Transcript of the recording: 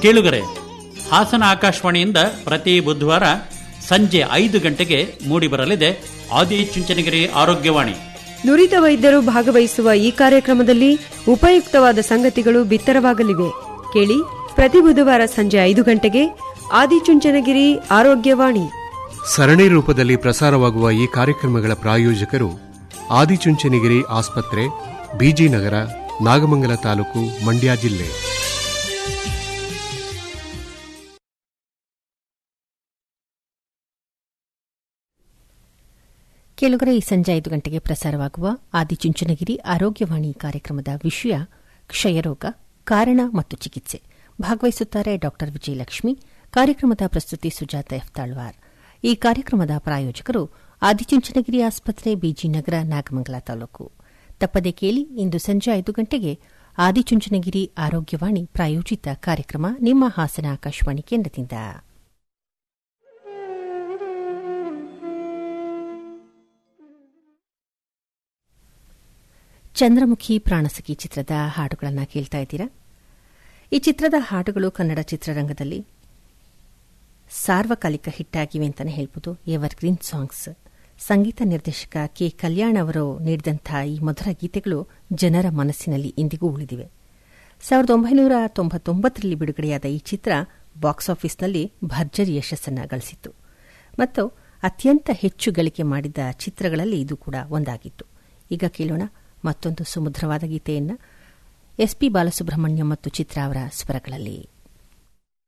ಕೇಳುಗರೆ ಹಾಸನ ಆಕಾಶವಾಣಿಯಿಂದ ಪ್ರತಿ ಬುಧವಾರ ಸಂಜೆ ಐದು ಗಂಟೆಗೆ ಮೂಡಿಬರಲಿದೆ ಆದಿ ಚುಂಚನಗಿರಿ ಆರೋಗ್ಯವಾಣಿ ನುರಿತ ವೈದ್ಯರು ಭಾಗವಹಿಸುವ ಈ ಕಾರ್ಯಕ್ರಮದಲ್ಲಿ ಉಪಯುಕ್ತವಾದ ಸಂಗತಿಗಳು ಬಿತ್ತರವಾಗಲಿವೆ ಕೇಳಿ ಪ್ರತಿ ಬುಧವಾರ ಸಂಜೆ ಐದು ಗಂಟೆಗೆ ಆದಿಚುಂಚನಗಿರಿ ಆರೋಗ್ಯವಾಣಿ ಸರಣಿ ರೂಪದಲ್ಲಿ ಪ್ರಸಾರವಾಗುವ ಈ ಕಾರ್ಯಕ್ರಮಗಳ ಪ್ರಾಯೋಜಕರು ಆದಿಚುಂಚನಗಿರಿ ಆಸ್ಪತ್ರೆ ಬಿಜಿ ನಗರ ನಾಗಮಂಗಲ ತಾಲೂಕು ಮಂಡ್ಯ ಜಿಲ್ಲೆ ಕೇಳುಗರೆ ಈ ಸಂಜೆ ಐದು ಗಂಟೆಗೆ ಪ್ರಸಾರವಾಗುವ ಆದಿಚುಂಚನಗಿರಿ ಆರೋಗ್ಯವಾಣಿ ಕಾರ್ಯಕ್ರಮದ ವಿಷಯ ಕ್ಷಯರೋಗ ಕಾರಣ ಮತ್ತು ಚಿಕಿತ್ಸೆ ಭಾಗವಹಿಸುತ್ತಾರೆ ಡಾ ವಿಜಯಲಕ್ಷ್ಮಿ ಕಾರ್ಯಕ್ರಮದ ಪ್ರಸ್ತುತಿ ಸುಜಾತ ಎಫ್ ತಾಳ್ವಾರ್ ಈ ಕಾರ್ಯಕ್ರಮದ ಪ್ರಾಯೋಜಕರು ಆದಿಚುಂಚನಗಿರಿ ಆಸ್ಪತ್ರೆ ಬಿಜಿ ನಗರ ನಾಗಮಂಗಲ ತಾಲೂಕು ತಪ್ಪದೆ ಕೇಳಿ ಇಂದು ಸಂಜೆ ಐದು ಗಂಟೆಗೆ ಆದಿಚುಂಚನಗಿರಿ ಆರೋಗ್ಯವಾಣಿ ಪ್ರಾಯೋಜಿತ ಕಾರ್ಯಕ್ರಮ ನಿಮ್ಮ ಹಾಸನ ಆಕಾಶವಾಣಿ ಕೇಂದ್ರದಿಂದ ಚಂದ್ರಮುಖಿ ಪ್ರಾಣಸಖಿ ಚಿತ್ರದ ಹಾಡುಗಳನ್ನು ಕೇಳ್ತಾ ಇದ್ದೀರಾ ಈ ಚಿತ್ರದ ಹಾಡುಗಳು ಕನ್ನಡ ಚಿತ್ರರಂಗದಲ್ಲಿ ಸಾರ್ವಕಾಲಿಕ ಹಿಟ್ ಆಗಿವೆ ಅಂತಾನೆ ಹೇಳ್ಬೋದು ಎವರ್ ಗ್ರೀನ್ ಸಾಂಗ್ಸ್ ಸಂಗೀತ ನಿರ್ದೇಶಕ ಕೆ ಕಲ್ಯಾಣ್ ಅವರು ನೀಡಿದಂತಹ ಈ ಮಧುರ ಗೀತೆಗಳು ಜನರ ಮನಸ್ಸಿನಲ್ಲಿ ಇಂದಿಗೂ ಉಳಿದಿವೆ ಸಾವಿರದ ಒಂಬೈನೂರ ತೊಂಬತ್ತೊಂಬತ್ತರಲ್ಲಿ ಬಿಡುಗಡೆಯಾದ ಈ ಚಿತ್ರ ಬಾಕ್ಸ್ ಆಫೀಸ್ನಲ್ಲಿ ಭರ್ಜರಿ ಯಶಸ್ಸನ್ನು ಗಳಿಸಿತ್ತು ಮತ್ತು ಅತ್ಯಂತ ಹೆಚ್ಚು ಗಳಿಕೆ ಮಾಡಿದ ಚಿತ್ರಗಳಲ್ಲಿ ಇದು ಕೂಡ ಒಂದಾಗಿತ್ತು ಈಗ ಕೇಳೋಣ ಮತ್ತೊಂದು ಸುಮಧುರವಾದ ಗೀತೆಯನ್ನು ಎಸ್ಪಿ ಬಾಲಸುಬ್ರಹ್ಮಣ್ಯಂ ಮತ್ತು ಚಿತ್ರ ಅವರ ಸ್ವರಗಳಲ್ಲಿ